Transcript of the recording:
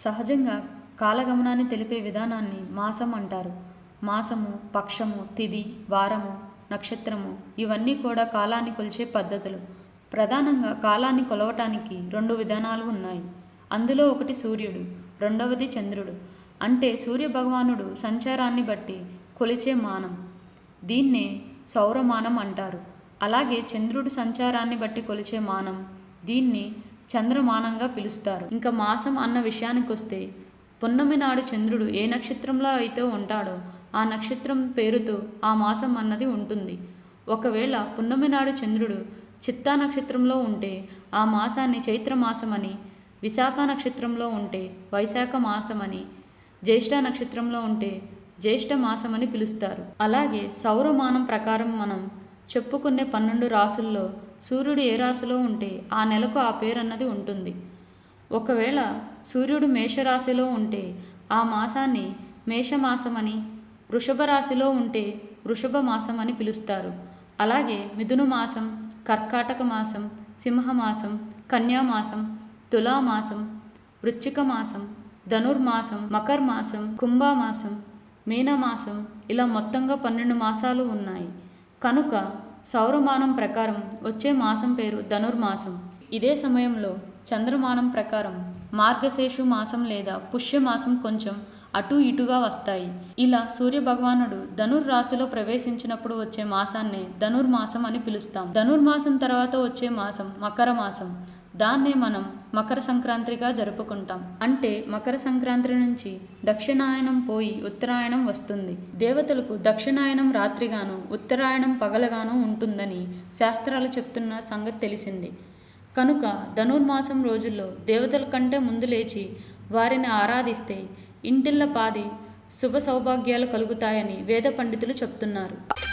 సహజంగా కాలగమనాన్ని తెలిపే విధానాన్ని మాసం అంటారు మాసము పక్షము తిథి వారము నక్షత్రము ఇవన్నీ కూడా కాలాన్ని కొలిచే పద్ధతులు ప్రధానంగా కాలాన్ని కొలవటానికి రెండు విధానాలు ఉన్నాయి అందులో ఒకటి సూర్యుడు రెండవది చంద్రుడు అంటే సూర్య భగవానుడు సంచారాన్ని బట్టి కొలిచే మానం దీన్నే సౌరమానం అంటారు అలాగే చంద్రుడి సంచారాన్ని బట్టి కొలిచే మానం దీన్ని చంద్రమానంగా పిలుస్తారు ఇంకా మాసం అన్న విషయానికి వస్తే పున్నమి నాడు చంద్రుడు ఏ నక్షత్రంలో అయితే ఉంటాడో ఆ నక్షత్రం పేరుతో ఆ మాసం అన్నది ఉంటుంది ఒకవేళ పున్నమి నాడు చంద్రుడు చిత్తా నక్షత్రంలో ఉంటే ఆ మాసాన్ని చైత్ర మాసమని విశాఖ నక్షత్రంలో ఉంటే వైశాఖ మాసమని జ్యేష్ఠ నక్షత్రంలో ఉంటే జ్యేష్ఠ మాసమని పిలుస్తారు అలాగే సౌరమానం ప్రకారం మనం చెప్పుకునే పన్నెండు రాసుల్లో సూర్యుడు ఏ రాశిలో ఉంటే ఆ నెలకు ఆ పేరు అన్నది ఉంటుంది ఒకవేళ సూర్యుడు మేషరాశిలో ఉంటే ఆ మాసాన్ని మేషమాసమని వృషభ రాశిలో ఉంటే వృషభ మాసం అని పిలుస్తారు అలాగే మిథున మాసం కర్కాటక మాసం సింహమాసం కన్యామాసం తులామాసం వృశ్చిక మాసం ధనుర్మాసం మకర్ మాసం కుంభమాసం మీనమాసం ఇలా మొత్తంగా పన్నెండు మాసాలు ఉన్నాయి కనుక సౌరమానం ప్రకారం వచ్చే మాసం పేరు ధనుర్మాసం ఇదే సమయంలో చంద్రమానం ప్రకారం మార్గశేషు మాసం లేదా పుష్యమాసం కొంచెం అటు ఇటుగా వస్తాయి ఇలా సూర్య భగవానుడు ధనుర్ రాశిలో ప్రవేశించినప్పుడు వచ్చే మాసాన్నే ధనుర్మాసం అని పిలుస్తాం ధనుర్మాసం తర్వాత వచ్చే మాసం మకర మాసం దాన్నే మనం మకర సంక్రాంతిగా జరుపుకుంటాం అంటే మకర సంక్రాంతి నుంచి దక్షిణాయనం పోయి ఉత్తరాయణం వస్తుంది దేవతలకు దక్షిణాయనం రాత్రిగాను ఉత్తరాయణం పగలగాను ఉంటుందని శాస్త్రాలు చెప్తున్న సంగతి తెలిసింది కనుక ధనుర్మాసం రోజుల్లో దేవతల కంటే ముందు లేచి వారిని ఆరాధిస్తే ఇంటిల్ల పాది శుభ సౌభాగ్యాలు కలుగుతాయని వేద పండితులు చెప్తున్నారు